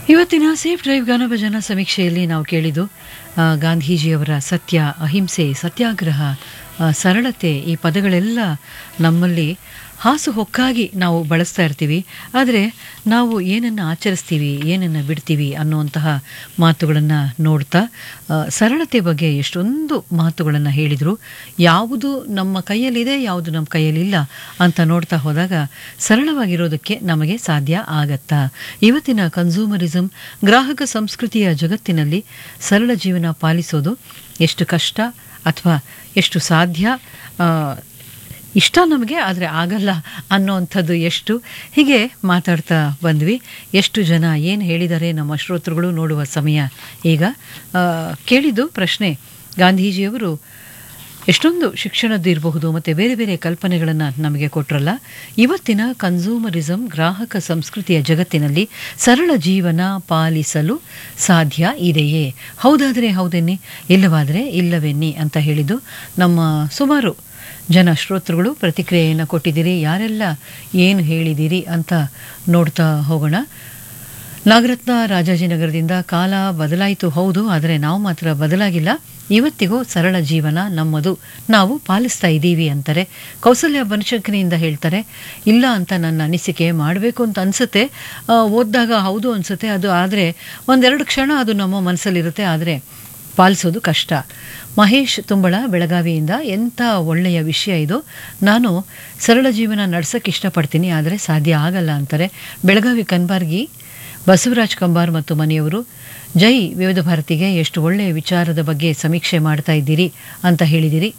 ಇವತ್ತಿನ safe drive ಗಾನಭಜನ ಸಮೀಕ್ಷೆಯಲ್ಲಿ ನಾವು ಕೇಳಿದ್ದು ಆ, ಗಾಂಧೀಜಿಯವರ ಸತ್ಯ ಅಹಿಂಸೆ ಸತ್ಯಾಗ್ರಹ ಆ, ಸರಳತೆ ಈ ಪದಗಳೆಲ್ಲ ನಮ್ಮಲ್ಲಿ ಹಾಸುಹೊಕ್ಕಾಗಿ ನಾವು ಬಳಸ್ತಾ ಇರ್ತೀವಿ ಆದರೆ ನಾವು ಏನನ್ನು ಆಚರಿಸ್ತೀವಿ ಏನನ್ನು ಬಿಡ್ತೀವಿ ಅನ್ನುವಂತಹ ಮಾತುಗಳನ್ನು ನೋಡ್ತಾ ಆ, ಸರಳತೆ ಬಗ್ಗೆ ಎಷ್ಟೊಂದು ಮಾತುಗಳನ್ನು ಹೇಳಿದರು ಯಾವುದು ನಮ್ಮ ಕೈಯಲ್ಲಿದೆ ಯಾವುದು ನಮ್ಮ ಕೈಯಲ್ಲಿಲ್ಲ ಅಂತ ನೋಡ್ತಾ ಹೋದಾಗ ಸರಳವಾಗಿರೋದಕ್ಕೆ ನಮಗೆ ಸಾಧ್ಯ ಆಗತ್ತಾ ಇವತ್ತಿನ ಕನ್ಸೂಮರಿಸಮ್ ಗ್ರಾಹಕ ಸಂಸ್ಕೃತಿಯ ಜಗತ್ತಿನಲ್ಲಿ ಸರಳ ಜೀವನ ಪಾಲಿಸೋದು ಎಷ್ಟು ಕಷ್ಟ ಅಥವಾ ಎಷ್ಟು ಸಾಧ್ಯ ಆ, ಇಷ್ಟ ನಮಗೆ ಆದರೆ ಆಗಲ್ಲ ಅನ್ನೋವಂಥದ್ದು ಎಷ್ಟು ಹೀಗೆ ಮಾತಾಡ್ತಾ ಬಂದ್ವಿ ಎಷ್ಟು ಜನ ಏನು ಹೇಳಿದ್ದಾರೆ ನಮ್ಮ ಶ್ರೋತೃಗಳು ನೋಡುವ ಸಮಯ ಈಗ ಆ, ಕೇಳಿದ್ದು ಪ್ರಶ್ನೆ ಗಾಂಧೀಜಿಯವರು ಎಷ್ಟೊಂದು ಶಿಕ್ಷಣದ್ದು ಇರಬಹುದು ಮತ್ತು ಬೇರೆ ಬೇರೆ ಕಲ್ಪನೆಗಳನ್ನು ನಮಗೆ ಕೊಟ್ರಲ್ಲ ಇವತ್ತಿನ ಕನ್ಸೂಮರಿಸಮ್ ಗ್ರಾಹಕ ಸಂಸ್ಕೃತಿಯ ಜಗತ್ತಿನಲ್ಲಿ ಸರಳ ಜೀವನ ಪಾಲಿಸಲು ಸಾಧ್ಯ ಇದೆಯೇ ಹೌದಾದರೆ ಹೌದೆನ್ನಿ ಇಲ್ಲವಾದರೆ ಇಲ್ಲವೆನ್ನಿ ಅಂತ ಹೇಳಿದ್ದು ನಮ್ಮ ಸುಮಾರು ಜನ ಶ್ರೋತೃಗಳು ಪ್ರತಿಕ್ರಿಯೆಯನ್ನು ಕೊಟ್ಟಿದ್ದೀರಿ ಯಾರೆಲ್ಲ ಏನು ಹೇಳಿದ್ದೀರಿ ಅಂತ ನೋಡ್ತಾ ಹೋಗೋಣ ನಾಗರತ್ನ ರಾಜಾಜಿನಗರದಿಂದ ಕಾಲ ಬದಲಾಯಿತು ಹೌದು ಆದರೆ ನಾವು ಮಾತ್ರ ಬದಲಾಗಿಲ್ಲ ಇವತ್ತಿಗೂ ಸರಳ ಜೀವನ ನಮ್ಮದು ನಾವು ಪಾಲಿಸ್ತಾ ಇದ್ದೀವಿ ಅಂತಾರೆ ಕೌಸಲ್ಯ ಬನಶಂಕರಿಯಿಂದ ಹೇಳ್ತಾರೆ ಇಲ್ಲ ಅಂತ ನನ್ನ ಅನಿಸಿಕೆ ಮಾಡಬೇಕು ಅಂತ ಅನಿಸುತ್ತೆ ಓದಿದಾಗ ಹೌದು ಅನಿಸುತ್ತೆ ಅದು ಆದರೆ ಒಂದೆರಡು ಕ್ಷಣ ಅದು ನಮ್ಮ ಮನಸ್ಸಲ್ಲಿರುತ್ತೆ ಆದರೆ ಪಾಲಿಸೋದು ಕಷ್ಟ ಮಹೇಶ್ ತುಂಬಳ ಬೆಳಗಾವಿಯಿಂದ ಎಂಥ ಒಳ್ಳೆಯ ವಿಷಯ ಇದು ನಾನು ಸರಳ ಜೀವನ ನಡ್ಸೋಕ್ಕೆ ಇಷ್ಟಪಡ್ತೀನಿ ಆದರೆ ಸಾಧ್ಯ ಆಗಲ್ಲ ಅಂತಾರೆ ಬೆಳಗಾವಿ ಕನ್ಬಾರ್ಗಿ ಬಸವರಾಜ್ ಕಂಬಾರ್ ಮತ್ತು ಮನೆಯವರು ಜೈ ವಿವಿಧ ಭಾರತಿಗೆ ಎಷ್ಟು ಒಳ್ಳೆಯ ವಿಚಾರದ ಬಗ್ಗೆ ಸಮೀಕ್ಷೆ ಮಾಡ್ತಾ ಇದ್ದೀರಿ ಅಂತ ಹೇಳಿದಿರಿ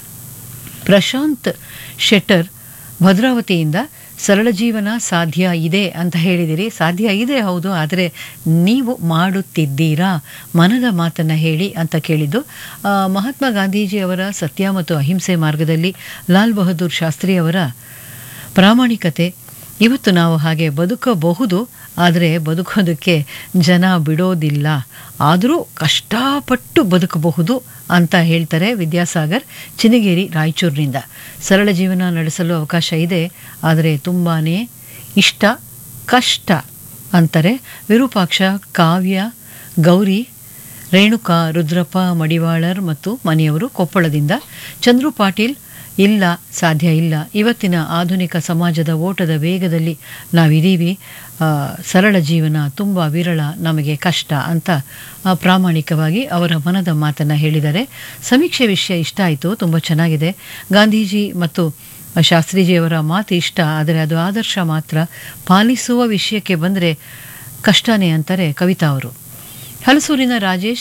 ಪ್ರಶಾಂತ್ ಶೆಟ್ಟರ್ ಭದ್ರಾವತಿಯಿಂದ ಸರಳ ಜೀವನ ಸಾಧ್ಯ ಇದೆ ಅಂತ ಹೇಳಿದಿರಿ ಸಾಧ್ಯ ಇದೆ ಹೌದು ಆದರೆ ನೀವು ಮಾಡುತ್ತಿದ್ದೀರಾ ಮನದ ಮಾತನ್ನು ಹೇಳಿ ಅಂತ ಕೇಳಿದ್ದು ಆ, ಮಹಾತ್ಮ ಗಾಂಧೀಜಿಯವರ ಸತ್ಯ ಮತ್ತು ಅಹಿಂಸೆ ಮಾರ್ಗದಲ್ಲಿ ಲಾಲ್ ಬಹದ್ದೂರ್ ಶಾಸ್ತ್ರಿ ಅವರ ಪ್ರಾಮಾಣಿಕತೆ ಇವತ್ತು ನಾವು ಹಾಗೆ ಬದುಕಬಹುದು ಆದರೆ ಬದುಕೋದಕ್ಕೆ ಜನ ಬಿಡೋದಿಲ್ಲ ಆದರೂ ಕಷ್ಟಪಟ್ಟು ಬದುಕಬಹುದು ಅಂತ ಹೇಳ್ತಾರೆ ವಿದ್ಯಾಸಾಗರ್ ಚಿನ್ನಗೇರಿ ರಾಯಚೂರಿನಿಂದ ಸರಳ ಜೀವನ ನಡೆಸಲು ಅವಕಾಶ ಇದೆ ಆದರೆ ತುಂಬಾ ಇಷ್ಟ ಕಷ್ಟ ಅಂತಾರೆ ವಿರೂಪಾಕ್ಷ ಕಾವ್ಯ ಗೌರಿ ರೇಣುಕಾ ರುದ್ರಪ್ಪ ಮಡಿವಾಳರ್ ಮತ್ತು ಮನೆಯವರು ಕೊಪ್ಪಳದಿಂದ ಚಂದ್ರು ಪಾಟೀಲ್ ಇಲ್ಲ ಸಾಧ್ಯ ಇಲ್ಲ ಇವತ್ತಿನ ಆಧುನಿಕ ಸಮಾಜದ ಓಟದ ವೇಗದಲ್ಲಿ ನಾವಿದ್ದೀವಿ ಆ, ಸರಳ ಜೀವನ ತುಂಬ ವಿರಳ ನಮಗೆ ಕಷ್ಟ ಅಂತ ಆ, ಪ್ರಾಮಾಣಿಕವಾಗಿ ಅವರ ಮನದ ಮಾತನ್ನು ಹೇಳಿದ್ದಾರೆ ಸಮೀಕ್ಷೆ ವಿಷಯ ಇಷ್ಟ ಆಯಿತು ತುಂಬ ಚೆನ್ನಾಗಿದೆ ಗಾಂಧೀಜಿ ಮತ್ತು ಶಾಸ್ತ್ರೀಜಿಯವರ ಮಾತು ಇಷ್ಟ ಆದರೆ ಅದು ಆದರ್ಶ ಮಾತ್ರ ಪಾಲಿಸುವ ವಿಷಯಕ್ಕೆ ಬಂದರೆ ಕಷ್ಟನೇ ಅಂತಾರೆ ಕವಿತಾ ಅವರು ಹಲಸೂರಿನ ರಾಜೇಶ್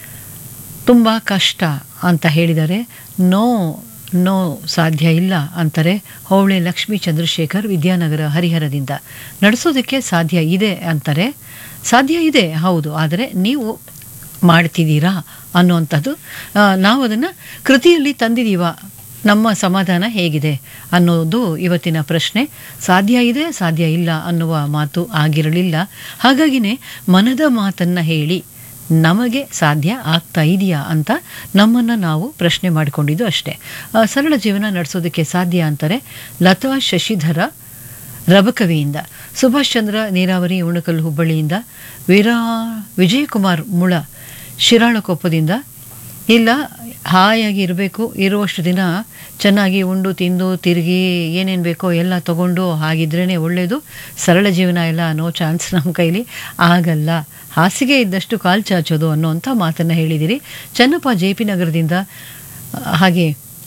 ತುಂಬ ಕಷ್ಟ ಅಂತ ಹೇಳಿದ್ದಾರೆ ನೋ ನೋ ಸಾಧ್ಯ ಇಲ್ಲ ಅಂತಾರೆ ಹೌಳೆ ಲಕ್ಷ್ಮೀ ಚಂದ್ರಶೇಖರ್ ವಿದ್ಯಾನಗರ ಹರಿಹರದಿಂದ ನಡೆಸೋದಕ್ಕೆ ಸಾಧ್ಯ ಇದೆ ಅಂತಾರೆ ಸಾಧ್ಯ ಇದೆ ಹೌದು ಆದರೆ ನೀವು ಮಾಡ್ತಿದ್ದೀರಾ ಅನ್ನುವಂಥದ್ದು ಆ, ನಾವು ಅದನ್ನು ಕೃತಿಯಲ್ಲಿ ತಂದಿದ್ದೀವ ನಮ್ಮ ಸಮಾಧಾನ ಹೇಗಿದೆ ಅನ್ನೋದು ಇವತ್ತಿನ ಪ್ರಶ್ನೆ ಸಾಧ್ಯ ಇದೆ ಸಾಧ್ಯ ಇಲ್ಲ ಅನ್ನುವ ಮಾತು ಆಗಿರಲಿಲ್ಲ ಹಾಗಾಗಿನೇ ಮನದ ಮಾತನ್ನು ಹೇಳಿ ನಮಗೆ ಸಾಧ್ಯ ಆಗ್ತಾ ಇದೆಯಾ ಅಂತ ನಮ್ಮನ್ನು ನಾವು ಪ್ರಶ್ನೆ ಮಾಡಿಕೊಂಡಿದ್ದು ಅಷ್ಟೇ ಆ, ಸರಳ ಜೀವನ ನಡೆಸೋದಕ್ಕೆ ಸಾಧ್ಯ ಅಂತಾರೆ ಲತಾ ಶಶಿಧರ ರಬಕವಿಯಿಂದ ಸುಭಾಷ್ ಚಂದ್ರ ನೀರಾವರಿ ಉಣಕಲ್ ಹುಬ್ಬಳ್ಳಿಯಿಂದ ವೀರಾ ವಿಜಯಕುಮಾರ್ ಮುಳ ಶಿರಾಳಕೊಪ್ಪದಿಂದ ಇಲ್ಲ ಹಾಯಾಗಿ ಇರಬೇಕು ಇರುವಷ್ಟು ದಿನ ಚೆನ್ನಾಗಿ ಉಂಡು ತಿಂದು ತಿರುಗಿ ಏನೇನು ಬೇಕೋ ಎಲ್ಲ ತಗೊಂಡು ಹಾಗಿದ್ರೇ ಒಳ್ಳೆಯದು ಸರಳ ಜೀವನ ಎಲ್ಲ ನೋ ಚಾನ್ಸ್ ನಮ್ಮ ಕೈಲಿ ಆಗಲ್ಲ ಹಾಸಿಗೆ ಇದ್ದಷ್ಟು ಕಾಲು ಚಾಚೋದು ಅನ್ನೋಂಥ ಮಾತನ್ನು ಹೇಳಿದಿರಿ ಚನ್ನಪ್ಪ ಜೆ ಪಿ ನಗರದಿಂದ ಆ, ಹಾಗೆ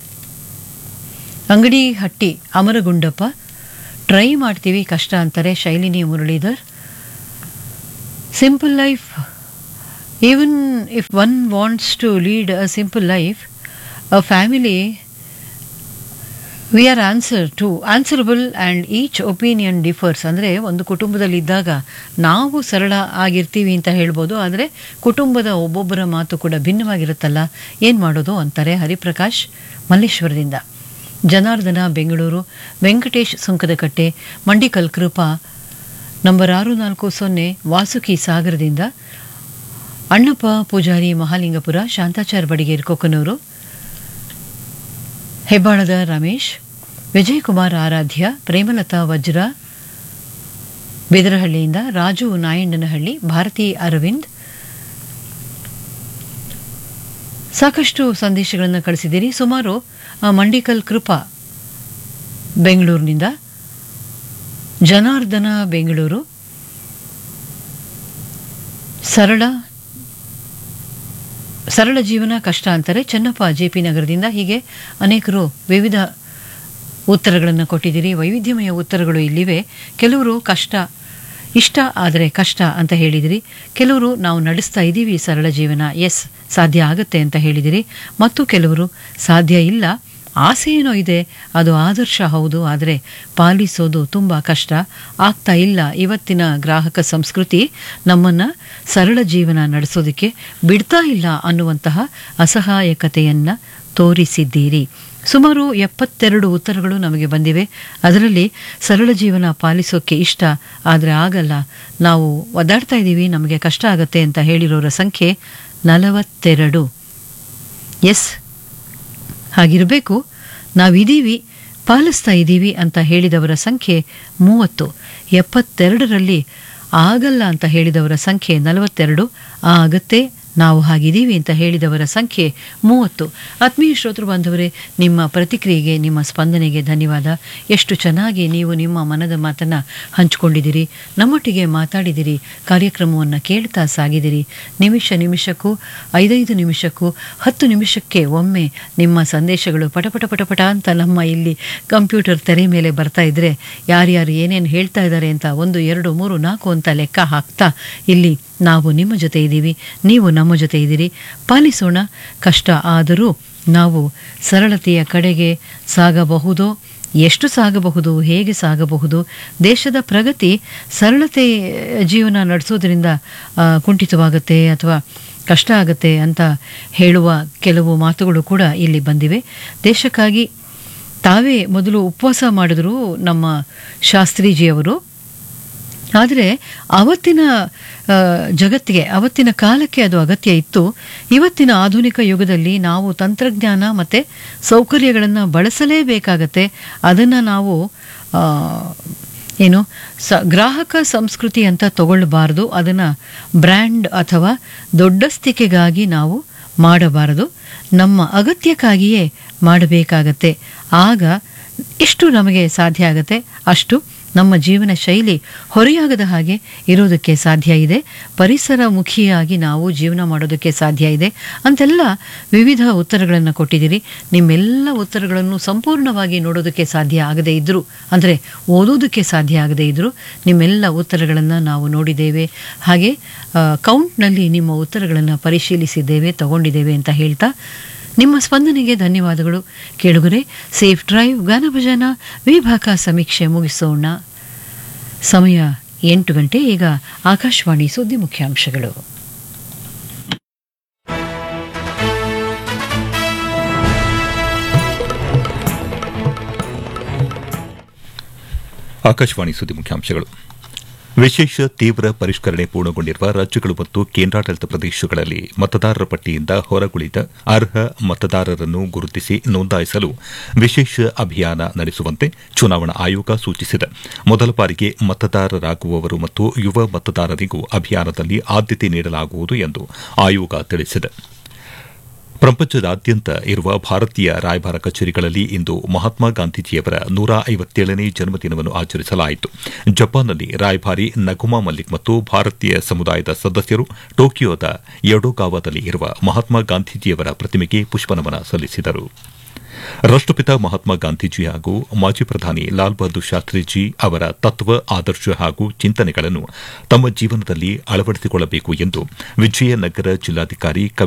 ಅಂಗಡಿ ಹಟ್ಟಿ ಅಮರಗುಂಡಪ್ಪ ಟ್ರೈ ಮಾಡ್ತೀವಿ ಕಷ್ಟ ಅಂತಾರೆ Shailini Muralidhar simple life even if one wants to lead a simple life a family we are answer to answerable and each opinion differs ಅಂದರೆ ಒಂದು ಕುಟುಂಬದಲ್ಲಿ ಇದ್ದಾಗ ನಾವು ಸರಳ ಆಗಿರ್ತೀವಿ ಅಂತ ಹೇಳ್ಬೋದು ಆದರೆ ಕುಟುಂಬದ ಒಬ್ಬೊಬ್ಬರ ಮಾತು ಕೂಡ ಭಿನ್ನವಾಗಿರುತ್ತಲ್ಲ ಏನು ಮಾಡೋದು ಅಂತಾರೆ ಹರಿಪ್ರಕಾಶ್ ಮಲ್ಲೇಶ್ವರದಿಂದ ಜನಾರ್ದನ ಬೆಂಗಳೂರು ವೆಂಕಟೇಶ್ ಸುಂಕದಕಟ್ಟೆ ಮಂಡಿಕಲ್ ಕೃಪಾ ನಂಬರ್ ಆರು ನಾಲ್ಕು ಸೊನ್ನೆ ವಾಸುಕಿ ಸಾಗರದಿಂದ ಅಣ್ಣಪ್ಪ ಪೂಜಾರಿ ಮಹಾಲಿಂಗಪುರ ಶಾಂತಾಚಾರ್ ಬಡಿಗೇರ್ ಕೊಕ್ಕನೂರು ಹೆಬ್ಬಾಳದ ರಮೇಶ್ ವಿಜಯಕುಮಾರ್ ಆರಾಧ್ಯ ಪ್ರೇಮಲತಾ ವಜ್ರ ಬೆದರಹಳ್ಳಿಯಿಂದ ರಾಜು ನಾಯಣ್ಣನಹಳ್ಳಿ ಭಾರತಿ ಅರವಿಂದ್ ಸಾಕಷ್ಟು ಸಂದೇಶಗಳನ್ನು ಕಳಿಸಿದ್ದೀರಿ ಸುಮಾರು ಆ, ಮಂಡಿಕಲ್ ಕೃಪಾ ಬೆಂಗಳೂರಿನಿಂದ ಜನಾರ್ದನ ಬೆಂಗಳೂರು ಸರಳ ಸರಳ ಜೀವನ ಕಷ್ಟ ಅಂತಾರೆ ಚೆನ್ನಪ್ಪ ಜೆ ಪಿ ನಗರದಿಂದ ಹೀಗೆ ಅನೇಕರು ವಿವಿಧ ಉತ್ತರಗಳನ್ನು ಕೊಟ್ಟಿದ್ದೀರಿ ವೈವಿಧ್ಯಮಯ ಉತ್ತರಗಳು ಇಲ್ಲಿವೆ ಕೆಲವರು ಕಷ್ಟ ಇಷ್ಟ ಆದರೆ ಕಷ್ಟ ಅಂತ ಹೇಳಿದಿರಿ ಕೆಲವರು ನಾವು ನಡೆಸ್ತಾ ಇದ್ದೀವಿ ಸರಳ ಜೀವನ ಎಸ್ ಸಾಧ್ಯ ಆಗುತ್ತೆ ಅಂತ ಹೇಳಿದಿರಿ ಮತ್ತು ಕೆಲವರು ಸಾಧ್ಯ ಇಲ್ಲ ಆಸೆ ಏನೋ ಇದೆ ಅದು ಆದರ್ಶ ಹೌದು ಆದರೆ ಪಾಲಿಸೋದು ತುಂಬ ಕಷ್ಟ ಆಗ್ತಾ ಇಲ್ಲ ಇವತ್ತಿನ ಗ್ರಾಹಕ ಸಂಸ್ಕೃತಿ ನಮ್ಮನ್ನು ಸರಳ ಜೀವನ ನಡೆಸೋದಕ್ಕೆ ಬಿಡ್ತಾ ಇಲ್ಲ ಅನ್ನುವಂತಹ ಅಸಹಾಯಕತೆಯನ್ನು ತೋರಿಸಿದ್ದೀರಿ ಸುಮಾರು ಎಪ್ಪತ್ತೆರಡು ಉತ್ತರಗಳು ನಮಗೆ ಬಂದಿವೆ ಅದರಲ್ಲಿ ಸರಳ ಜೀವನ ಪಾಲಿಸೋಕ್ಕೆ ಇಷ್ಟ ಆದರೆ ಆಗಲ್ಲ ನಾವು ಒದ್ದಾಡ್ತಾ ಇದ್ದೀವಿ ನಮಗೆ ಕಷ್ಟ ಆಗತ್ತೆ ಅಂತ ಹೇಳಿರೋರ ಸಂಖ್ಯೆ ನಲವತ್ತೆರಡು ಎಸ್ ಹಾಗಿರಬೇಕು ನಾವಿದ್ದೀವಿ ಪಾಲಿಸ್ತಾ ಇದ್ದೀವಿ ಅಂತ ಹೇಳಿದವರ ಸಂಖ್ಯೆ ಮೂವತ್ತು ಎಪ್ಪತ್ತೆರಡರಲ್ಲಿ ಆಗಲ್ಲ ಅಂತ ಹೇಳಿದವರ ಸಂಖ್ಯೆ ನಲವತ್ತೆರಡು ಆಗತ್ತೆ ನಾವು ಹಾಗಿದ್ದೀವಿ ಅಂತ ಹೇಳಿದವರ ಸಂಖ್ಯೆ ಮೂವತ್ತು ಆತ್ಮೀಯ ಶ್ರೋತೃ ಬಾಂಧವರೇ ನಿಮ್ಮ ಪ್ರತಿಕ್ರಿಯೆಗೆ ನಿಮ್ಮ ಸ್ಪಂದನೆಗೆ ಧನ್ಯವಾದ ಎಷ್ಟು ಚೆನ್ನಾಗಿ ನೀವು ನಿಮ್ಮ ಮನದ ಮಾತನ್ನು ಹಂಚಿಕೊಂಡಿದ್ದೀರಿ ನಮ್ಮೊಟ್ಟಿಗೆ ಮಾತಾಡಿದಿರಿ ಕಾರ್ಯಕ್ರಮವನ್ನು ಕೇಳ್ತಾ ಸಾಗಿದಿರಿ ನಿಮಿಷ ನಿಮಿಷಕ್ಕೂ ಐದೈದು ನಿಮಿಷಕ್ಕೂ ಹತ್ತು ನಿಮಿಷಕ್ಕೆ ಒಮ್ಮೆ ನಿಮ್ಮ ಸಂದೇಶಗಳು ಪಟಪಟ ಪಟಪಟ ಅಂತ ನಮ್ಮ ಇಲ್ಲಿ ಕಂಪ್ಯೂಟರ್ ತೆರೆ ಮೇಲೆ ಬರ್ತಾ ಇದ್ರೆ ಯಾರ್ಯಾರು ಏನೇನು ಹೇಳ್ತಾ ಇದ್ದಾರೆ ಅಂತ ಒಂದು ಎರಡು ಮೂರು ನಾಲ್ಕು ಅಂತ ಲೆಕ್ಕ ಹಾಕ್ತಾ ಇಲ್ಲಿ ನಾವು ನಿಮ್ಮ ಜೊತೆ ಇದ್ದೀವಿ ನೀವು ನಮ್ಮ ಜೊತೆ ಇದ್ದೀರಿ ಪಾಲಿಸೋಣ ಕಷ್ಟ ಆದರೂ ನಾವು ಸರಳತೆಯ ಕಡೆಗೆ ಸಾಗಬಹುದೋ ಎಷ್ಟು ಸಾಗಬಹುದು ಹೇಗೆ ಸಾಗಬಹುದು ದೇಶದ ಪ್ರಗತಿ ಸರಳತೆ ಜೀವನ ನಡೆಸೋದ್ರಿಂದ ಆ, ಕುಂಠಿತವಾಗುತ್ತೆ ಅಥವಾ ಕಷ್ಟ ಆಗುತ್ತೆ ಅಂತ ಹೇಳುವ ಕೆಲವು ಮಾತುಗಳು ಕೂಡ ಇಲ್ಲಿ ಬಂದಿವೆ ದೇಶಕ್ಕಾಗಿ ತಾವೇ ಮೊದಲು ಉಪವಾಸ ಮಾಡಿದ್ರು ನಮ್ಮ ಶಾಸ್ತ್ರೀಜಿಯವರು ಆದರೆ ಅವತ್ತಿನ ಆ, ಜಗತ್ತಿಗೆ ಅವತ್ತಿನ ಕಾಲಕ್ಕೆ ಅದು ಅಗತ್ಯ ಇತ್ತು ಇವತ್ತಿನ ಆಧುನಿಕ ಯುಗದಲ್ಲಿ ನಾವು ತಂತ್ರಜ್ಞಾನ ಮತ್ತು ಸೌಕರ್ಯಗಳನ್ನು ಬಳಸಲೇಬೇಕಾಗತ್ತೆ ಅದನ್ನು ನಾವು ಆ, ಏನು ಸ ಗ್ರಾಹಕ ಸಂಸ್ಕೃತಿ ಅಂತ ತಗೊಳ್ಬಾರ್ದು ಅದನ್ನು ಬ್ರ್ಯಾಂಡ್ ಅಥವಾ ದೊಡ್ಡಸ್ತಿಕೆಗಾಗಿ ನಾವು ಮಾಡಬಾರದು ನಮ್ಮ ಅಗತ್ಯಕ್ಕಾಗಿಯೇ ಮಾಡಬೇಕಾಗತ್ತೆ ಆಗ ಎಷ್ಟು ನಮಗೆ ಸಾಧ್ಯ ಆಗುತ್ತೆ ಅಷ್ಟು ನಮ್ಮ ಜೀವನ ಶೈಲಿ ಹೊರೆಯಾಗದ ಹಾಗೆ ಇರೋದಕ್ಕೆ ಸಾಧ್ಯ ಇದೆ ಪರಿಸರ ಮುಖಿಯಾಗಿ ನಾವು ಜೀವನ ಮಾಡೋದಕ್ಕೆ ಸಾಧ್ಯ ಇದೆ ಅಂತೆಲ್ಲ ವಿವಿಧ ಉತ್ತರಗಳನ್ನು ಕೊಟ್ಟಿದ್ದೀರಿ ನಿಮ್ಮೆಲ್ಲ ಉತ್ತರಗಳನ್ನು ಸಂಪೂರ್ಣವಾಗಿ ನೋಡೋದಕ್ಕೆ ಸಾಧ್ಯ ಆಗದೇ ಇದ್ದರೂ ಅಂದರೆ ಓದೋದಕ್ಕೆ ಸಾಧ್ಯ ಆಗದೇ ಇದ್ದರೂ ನಿಮ್ಮೆಲ್ಲ ಉತ್ತರಗಳನ್ನು ನಾವು ನೋಡಿದ್ದೇವೆ ಹಾಗೆ ಆ, ಕೌಂಟ್ನಲ್ಲಿ ನಿಮ್ಮ ಉತ್ತರಗಳನ್ನು ಪರಿಶೀಲಿಸಿದ್ದೇವೆ ತಗೊಂಡಿದ್ದೇವೆ ಅಂತ ಹೇಳ್ತಾ ನಿಮ್ಮ ಸ್ಪಂದನೆಗೆ ಧನ್ಯವಾದಗಳು ಕೇಳುಗರೆ ಸೇಫ್ ಡ್ರೈವ್ ಗಾನಭಜನ ವಿಭಾಗ ಸಮೀಕ್ಷೆ ಮುಗಿಸೋಣ ಸಮಯ ಎಂಟು ಗಂಟೆ ಈಗ ಆಕಾಶವಾಣಿ ಸುದ್ದಿ ಮುಖ್ಯಾಂಶಗಳು ಆಕಾಶವಾಣಿ ಸುದ್ದಿ ಮುಖ್ಯಾಂಶಗಳು ವಿಶೇಷ ತೀವ್ರ ಪರಿಷ್ಕರಣೆ ಪೂರ್ಣಗೊಂಡಿರುವ ರಾಜ್ಯಗಳು ಮತ್ತು ಕೇಂದ್ರಾಡಳಿತ ಪ್ರದೇಶಗಳಲ್ಲಿ ಮತದಾರರ ಪಟ್ಟಿಯಿಂದ ಹೊರಗುಳಿದ ಅರ್ಹ ಮತದಾರರನ್ನು ಗುರುತಿಸಿ ನೋಂದಾಯಿಸಲು ವಿಶೇಷ ಅಭಿಯಾನ ನಡೆಸುವಂತೆ ಚುನಾವಣಾ ಆಯೋಗ ಸೂಚಿಸಿದೆ ಮೊದಲ ಬಾರಿಗೆ ಮತದಾರರಾಗುವವರು ಮತ್ತು ಯುವ ಮತದಾರರಿಗೂ ಅಭಿಯಾನದಲ್ಲಿ ಆದ್ಯತೆ ನೀಡಲಾಗುವುದು ಎಂದು ಆಯೋಗ ತಿಳಿಸಿದೆ ಪ್ರಪಂಚದಾದ್ಯಂತ ಇರುವ ಭಾರತೀಯ ರಾಯಭಾರ ಕಚೇರಿಗಳಲ್ಲಿ ಇಂದು ಮಹಾತ್ಮ ಗಾಂಧೀಜಿಯವರ ನೂರ ಐವತ್ತೇಳನೇ ಜನ್ಮದಿನವನ್ನು ಆಚರಿಸಲಾಯಿತು ಜಪಾನ್ನಲ್ಲಿ ರಾಯಭಾರಿ ನಗುಮಾ ಮಲ್ಲಿಕ್ ಮತ್ತು ಭಾರತೀಯ ಸಮುದಾಯದ ಸದಸ್ಯರು ಟೋಕಿಯೋದ ಯಡೋಗಾವಾದಲ್ಲಿ ಇರುವ ಮಹಾತ್ಮ ಗಾಂಧೀಜಿಯವರ ಪ್ರತಿಮೆಗೆ ಪುಷ್ಪನಮನ ಸಲ್ಲಿಸಿದರು ರಾಷ್ಟಪಿತ ಮಹಾತ್ಮ ಗಾಂಧೀಜಿ ಹಾಗೂ ಮಾಜಿ ಪ್ರಧಾನಿ ಲಾಲ್ ಬಹದ್ದೂರ್ ಶಾಸ್ತ್ರಿಜಿ ಅವರ ತತ್ವ ಆದರ್ಶ ಹಾಗೂ ಚಿಂತನೆಗಳನ್ನು ತಮ್ಮ ಜೀವನದಲ್ಲಿ ಅಳವಡಿಸಿಕೊಳ್ಳಬೇಕು ಎಂದು ವಿಜಯನಗರ ಜಿಲ್ಲಾಧಿಕಾರಿ ಕವಿ